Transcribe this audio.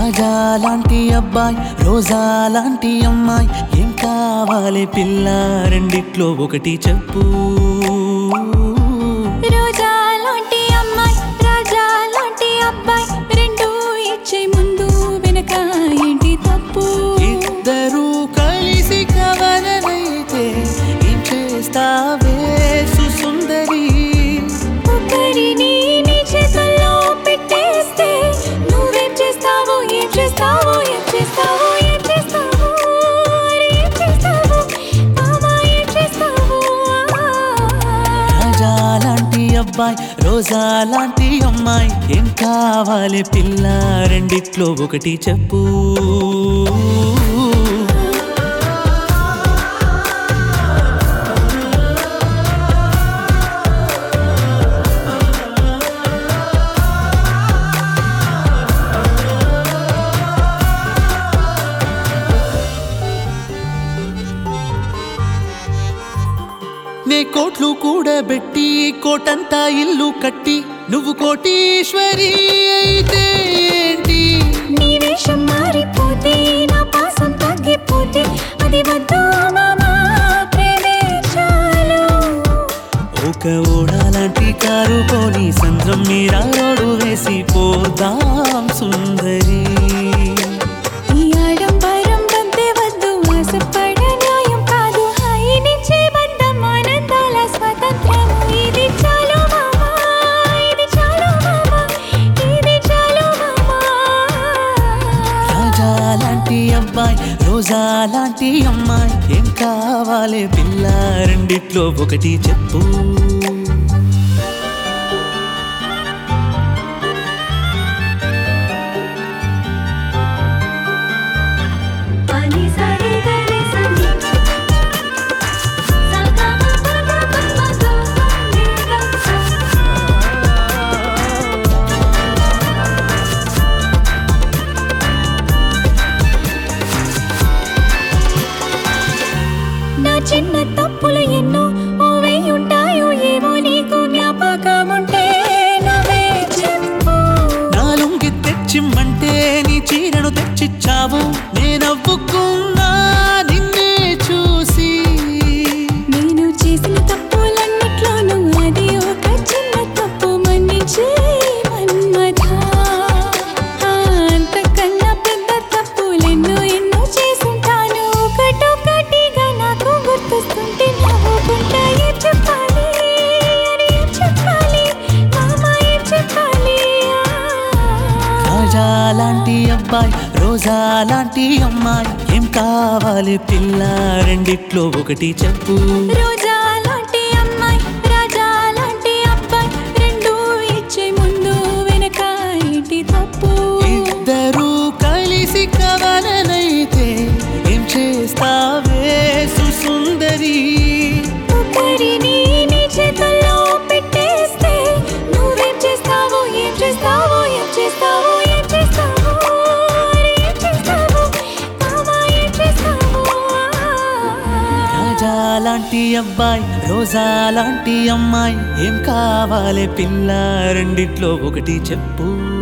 రాజా లాంటి అబ్బాయి రోజా లాంటి అమ్మాయి ఏం కావాలి పిల్ల రెండిట్లో ఒకటి చెప్పు రోజా లాంటి అమ్మాయి రాజా లాంటి అబ్బాయి రెండు ఇచ్చే ముందు వెనక ఏంటి తప్పు ఇద్దరు కలిసి కవలనైతే ఏం చేస్తావే సుసుందరి ఒకరిని నీ చేతుల్లో పెట్టేస్తే నువ్వేం చేస్తావో ఏం చేస్తావో ఏం చేస్తావో ఏం చేస్తావో అరే ఏం చేస్తావో మామా ఏం చేస్తావో రాజా లాంటి అబ్బాయి రోజా లాంటి అమ్మాయి ఏం కావాలి పిల్ల రెండిట్లో ఒకటి చెప్పు నే కోట్లు కూడబెట్టి కోటంతా ఇల్లు కట్టి నువ్వు కోటీశ్వరి అయితే ఏంటి నీ వేషం మారిపోతే నా పాసం తగ్గిపోతే అది వద్దు మామా ప్రేమే చాలు ఒక ఓడాలాంటి కారు కొని సంద్రం మీరా రోడ్డు వేసి పోదాం సుందరి ఈ ఆడంబరం బందే వద్దు ఆశపడ న్యాయం కాదు హాయినిచ్చే బంధం ఆనందాల స్వతంత్రము ఇది చాలు మామా ఇది చాలు మామా ఇది చాలు మామా రాజా లాంటి అబ్బాయి రోజా లాంటి అమ్మాయి ఏం కావాలి పిల్ల రెండిట్లో ఒకటి చెప్పు పని సరి గరి సని సగమ పద పద సని నా చిన్న తప్పులు ఎన్నో ఓవే ఉంటాయో ఏమో నీకు జ్ఞాపకం ఉంటే నవ్వే చెప్పు నా లుంగి తెచ్చిమ్మంటే నీ చీరను తెచ్చిచ్చావు నేనవ్వుకున్నా నిన్నే చూసి నేను చేసిన తప్పులన్నిట్లోనూ అది ఒక చిన్న తప్పు మన్నించే మన్మథ అంతకన్నా పెద్ద తప్పులెన్నో ఎన్నో చేసుంటాను ఒకటొకటిగా నాకు గుర్తొస్తుంటే నవ్వుకుంటా ఏం చెప్పాలి అని ఏం చెప్పాలి మామ ఏం చెప్పాలి రాజా లాంటి అబ్బాయి రోజా లాంటి అమ్మాయి ఏం కావాలి పిల్ల రెండిట్లో ఒకటి చెప్పు రోజా లాంటి అమ్మాయి రాజా లాంటి అబ్బాయి రెండు ఇచ్చే ముందు వెనక ఏంటి తప్పు ఇద్దరు కలిసి కవలనైతే ఏం చేస్తావే సుసుందరి ఒకరిని నీ చేతుల్లో పెట్టేస్తే నువ్వేం చేస్తావో ఏం చేస్తావో ఏం చేస్తావో ఏం చేస్తావో అరే ఏం చేస్తావో మామా ఏం చేస్తావో రాజా లాంటి అబ్బాయి రోజా లాంటి అమ్మాయి ఏం కావాలి పిల్ల రెండిట్లో ఒకటి చెప్పు